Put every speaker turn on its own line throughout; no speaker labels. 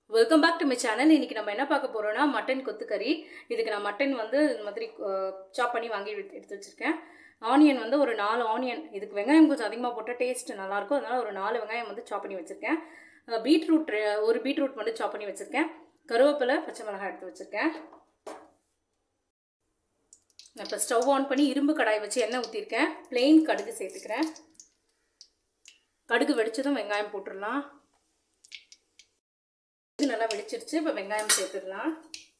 welcome back to my channel இன்னைக்கு நம்ம என்ன பார்க்க போறோம்னா மட்டன் கொத்துக்கறி இதுக்கு நான் மட்டன் வந்து இந்த மாதிரி சாப் பண்ணி வாங்கி எடுத்து எடுத்து வச்சிருக்கேன் ஆனியன் வந்து ஒரு நாலு ஆனியன் இதுக்கு வெங்காயம் கொஞ்சம் அதிகமாக போட்டால் டேஸ்ட் நல்லாயிருக்கும் அதனால ஒரு நாலு வெங்காயம் வந்து சாப் பண்ணி வச்சிருக்கேன் பீட்ரூட் ஒரு பீட்ரூட் மட்டும் சாப் பண்ணி வச்சிருக்கேன் கருவேப்பிலை பச்சை மிளகாய் எடுத்து வச்சிருக்கேன் நான் இப்போ ஸ்டவ் ஆன் பண்ணி இரும்பு கடாய் வச்சு எண்ணெய் ஊற்றிருக்கேன் பிளெயின் கடுகு சேர்த்துக்கிறேன் கடுகு வெடிச்சதும் வெங்காயம் போட்டுடலாம் இது நல்லா வெடிச்சிருச்சு இப்போ வெங்காயம் சேர்த்துடலாம்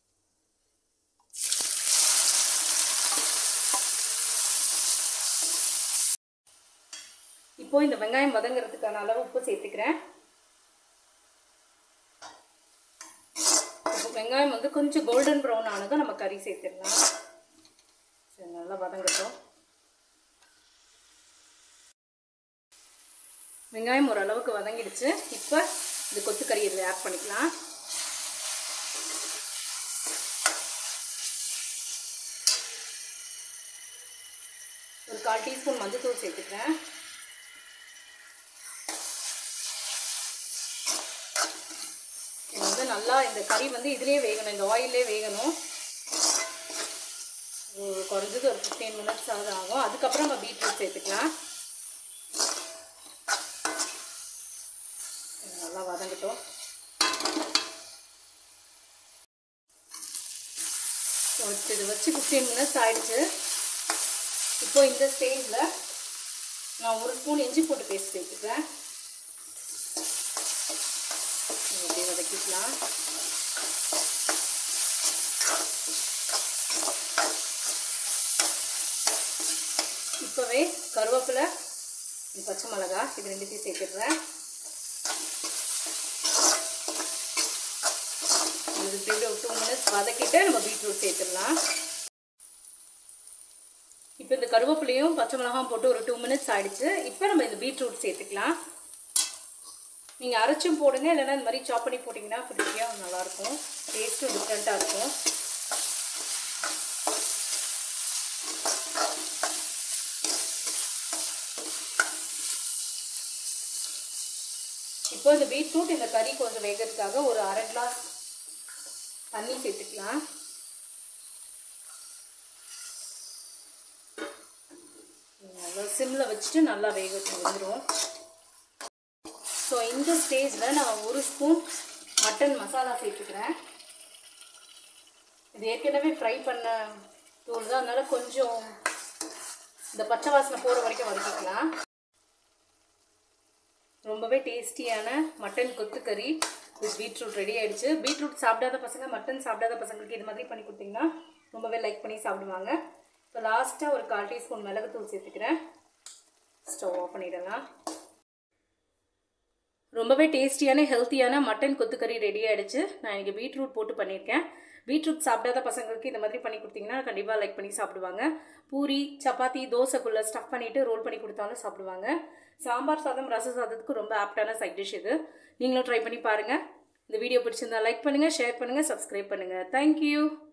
இப்போ இந்த வெங்காயம் வதங்குறதுக்கான அளவு உப்பு சேர்த்துக்கிறேன் இப்போ வெங்காயம் வந்து கொஞ்சம் கோல்டன் ப்ரௌன் ஆனதும் நம்ம கறி சேர்த்துடலாம் சரி நல்லா வதங்கட்டும் வெங்காயம் ஓரளவுக்கு வதங்கிடுச்சு இப்போ இது கொத்துக்கறி இதில் ஆட் பண்ணிக்கலாம் ஒரு கால் டீஸ்பூன் மஞ்சள்தூள் சேர்த்துக்கிறேன் இது வந்து நல்லா இந்த கறி வந்து இதுலேயே வேகணும் இந்த ஆயிலே வேகணும் குறைஞ்சது ஒரு ஃபிஃப்டீன் மினிட்ஸ் ஆகுது ஆகும் அதுக்கப்புறம் நம்ம பீட்ரூட் சேர்த்துக்கலாம் நல்லா வதங்கட்டும் இது வச்சு ஃபிஃப்டீன் மினிட்ஸ் ஆயிடுச்சு இப்போ இந்த ஸ்டேஜில் நான் ஒரு ஸ்பூன் இஞ்சி போட்டு பேஸ்ட் சேர்த்துக்கிறேன் அப்படியே வதக்கிக்கலாம் இப்போவே கருவேப்பிலை பச்சை மிளகா இது ரெண்டுத்தையும் சேர்த்துடுறேன் இது இப்படி ஒரு டூ மினிட்ஸ் வதக்கிட்டு நம்ம பீட்ரூட் சேர்த்துடலாம் இப்போ இந்த கருவேப்பிலையும் பச்சை மிளகாயும் போட்டு ஒரு டூ மினிட்ஸ் ஆயிடுச்சு இப்போ நம்ம இந்த பீட்ரூட் சேர்த்துக்கலாம் நீங்கள் அரைச்சும் போடுங்க இல்லைன்னா இந்த மாதிரி சாப் பண்ணி போட்டிங்கன்னா ஃப்ரிட்டியாக நல்லாயிருக்கும் டேஸ்ட்டும் டிஃப்ரெண்ட்டாக இருக்கும் இப்போ இந்த பீட்ரூட் இந்த கறி கொஞ்சம் வேகிறதுக்காக ஒரு அரை கிளாஸ் தண்ணி சேர்த்துக்கலாம் நல்லா சிம்மில் வச்சுட்டு நல்லா வேக வச்சு வந்துடும் ஸோ இந்த ஸ்டேஜில் நான் ஒரு ஸ்பூன் மட்டன் மசாலா சேர்த்துக்கிறேன் இது ஏற்கனவே ஃப்ரை பண்ண தூள் தான் அதனால கொஞ்சம் இந்த பச்சை வாசனை போகிற வரைக்கும் வதக்கிக்கலாம் ரொம்பவே டேஸ்டியான மட்டன் கொத்துக்கறி வித் பீட்ரூட் ரெடி ஆகிடுச்சு பீட்ரூட் சாப்பிடாத பசங்க மட்டன் சாப்பிடாத பசங்களுக்கு இது மாதிரி பண்ணி கொடுத்தீங்கன்னா ரொம்பவே லைக் பண்ணி சாப்பிடுவாங்க இப்போ லாஸ்ட்டாக ஒரு கால் டீஸ்பூன் மிளகுத்தூள் சேர்த்துக்கிறேன் ஸ்டவ் ஆஃப் பண்ணிடலாம் ரொம்பவே டேஸ்டியான ஹெல்த்தியான மட்டன் கொத்துக்கறி ரெடி ஆகிடுச்சு நான் இன்றைக்கி பீட்ரூட் போட்டு பண்ணியிருக்கேன் பீட்ரூட் சாப்பிடாத பசங்களுக்கு இந்த மாதிரி பண்ணி கொடுத்தீங்கன்னா கண்டிப்பாக லைக் பண்ணி சாப்பிடுவாங்க பூரி சப்பாத்தி தோசைக்குள்ளே ஸ்டஃப் பண்ணிவிட்டு ரோல் பண்ணி கொடுத்தாலும் சாப்பிடுவாங்க சாம்பார் சாதம் ரச சாதத்துக்கு ரொம்ப ஆப்டான சைட் டிஷ் இது நீங்களும் ட்ரை பண்ணி பாருங்கள் இந்த வீடியோ பிடிச்சிருந்தா லைக் பண்ணுங்கள் ஷேர் பண்ணுங்கள் சப்ஸ்கிரைப் பண்ணுங்கள் தேங்க்யூ